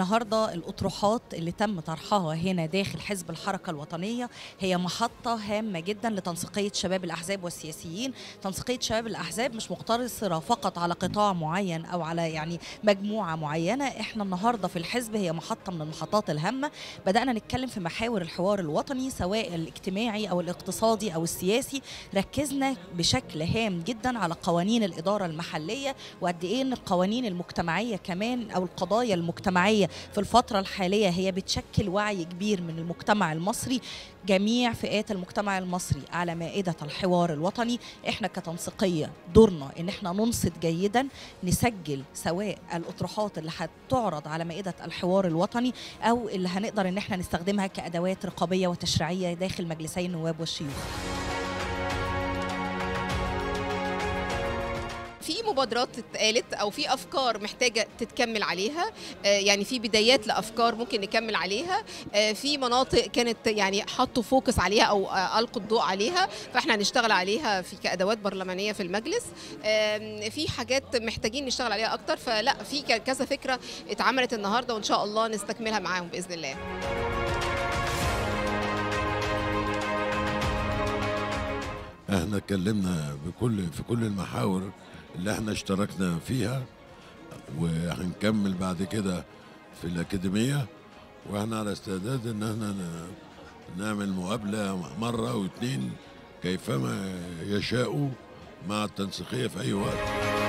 النهارده الاطروحات اللي تم طرحها هنا داخل حزب الحركه الوطنيه هي محطه هامه جدا لتنسيقيه شباب الاحزاب والسياسيين، تنسيقيه شباب الاحزاب مش مقتصره فقط على قطاع معين او على يعني مجموعه معينه، احنا النهارده في الحزب هي محطه من المحطات الهامه، بدانا نتكلم في محاور الحوار الوطني سواء الاجتماعي او الاقتصادي او السياسي، ركزنا بشكل هام جدا على قوانين الاداره المحليه وقد ايه ان القوانين المجتمعيه كمان او القضايا المجتمعيه في الفتره الحاليه هي بتشكل وعي كبير من المجتمع المصري جميع فئات المجتمع المصري على مائده الحوار الوطني احنا كتنسيقيه دورنا ان احنا ننصت جيدا نسجل سواء الاطروحات اللي هتعرض على مائده الحوار الوطني او اللي هنقدر ان احنا نستخدمها كادوات رقابيه وتشريعيه داخل مجلسي النواب والشيوخ في مبادرات اتقالت او في افكار محتاجه تتكمل عليها آه، يعني في بدايات لافكار ممكن نكمل عليها آه، في مناطق كانت يعني حطوا فوكس عليها او آه، القوا الضوء عليها فاحنا هنشتغل عليها في كادوات برلمانيه في المجلس آم، في حاجات محتاجين نشتغل عليها اكتر فلا في ك- كذا فكره اتعملت النهارده وان شاء الله نستكملها معاهم باذن الله احنا اتكلمنا بكل في كل المحاور اللي احنا اشتركنا فيها وهنكمل بعد كده في الأكاديمية واحنا على استعداد ان احنا ن- نعمل مقابلة مرة واثنين كيفما يشاءوا مع التنسيقية في أي وقت